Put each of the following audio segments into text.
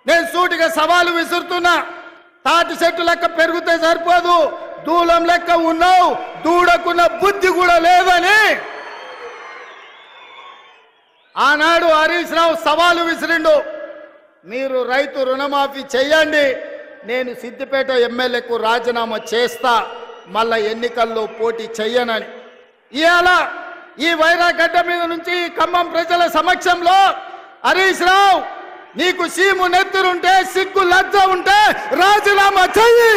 నేను సూటిగా సవాలు విసురుతున్నా తాటి చెట్టు లెక్క పెరిగితే సరిపోదు దూలం లెక్క ఉన్నావు దూడకున్న బుద్ధి కూడా లేదని ఆనాడు హరీష్ రావు సవాలు విసిరిండు మీరు రైతు రుణమాఫీ చెయ్యండి నేను సిద్దిపేట ఎమ్మెల్యేకు రాజీనామా చేస్తా మళ్ళా ఎన్నికల్లో పోటీ చెయ్యనని ఇవాళ ఈ వైరాగడ్డ మీద నుంచి ఈ ఖమ్మం ప్రజల సమక్షంలో హరీష్ రావు నీకు సీము నెత్తురుంటే సిగ్గు లజ్జ ఉంటే రాజీనామా చెయ్యి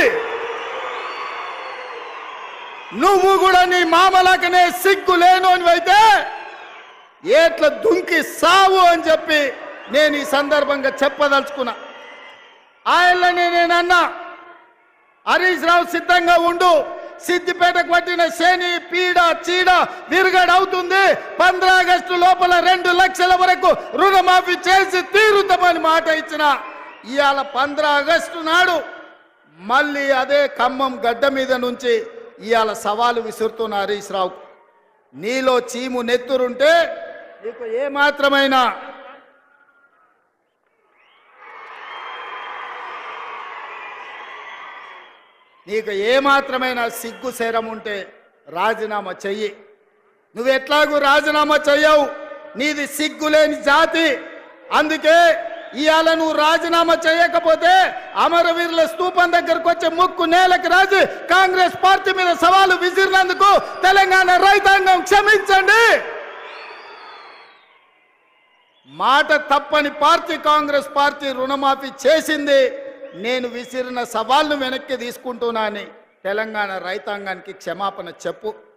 నువ్వు కూడా నీ మామలకనే సిగ్గు లేను అయితే ఏట్ల దుంకి సావు అని చెప్పి నేను ఈ సందర్భంగా చెప్పదలుచుకున్నా ఆయనని నేను అన్నా హరీష్ రావు సిద్ధంగా ఉండు సిద్దిపేటకు పట్టిన శని పీడ చీడ విరుగడవుతుంది పంద్ర ఆగస్టు లోపల రెండు లక్షల వరకు రుణమాఫీ చేసి తీరుతామని మాట ఇచ్చిన ఇవాళ పంద్ర ఆగస్టు నాడు మళ్ళీ అదే ఖమ్మం గడ్డ మీద నుంచి ఇవాళ సవాలు విసురుతున్న హరీష్ రావు నీలో చీము నెత్తురుంటే నీకు ఏ మాత్రమైనా నీకు ఏ మాత్రమైనా సిగ్గు శరం ఉంటే రాజీనామా చెయ్యి నువ్వు ఎట్లాగూ రాజీనామా చెయ్యవు నీది సిగ్గులేని జాతి అందుకే ఇవాళ నువ్వు రాజీనామా చేయకపోతే అమరవీరుల స్తూపం దగ్గరకు వచ్చే ముక్కు నేలకు రాజు కాంగ్రెస్ పార్టీ మీద సవాలు విసిరినందుకు తెలంగాణ రైతాంగం క్షమించండి మాట తప్పని పార్టీ కాంగ్రెస్ పార్టీ రుణమాఫీ చేసింది నేను విసిరిన సవాల్ను వెనక్కి తీసుకుంటున్నానని తెలంగాణ రైతాంగానికి క్షమాపణ చెప్పు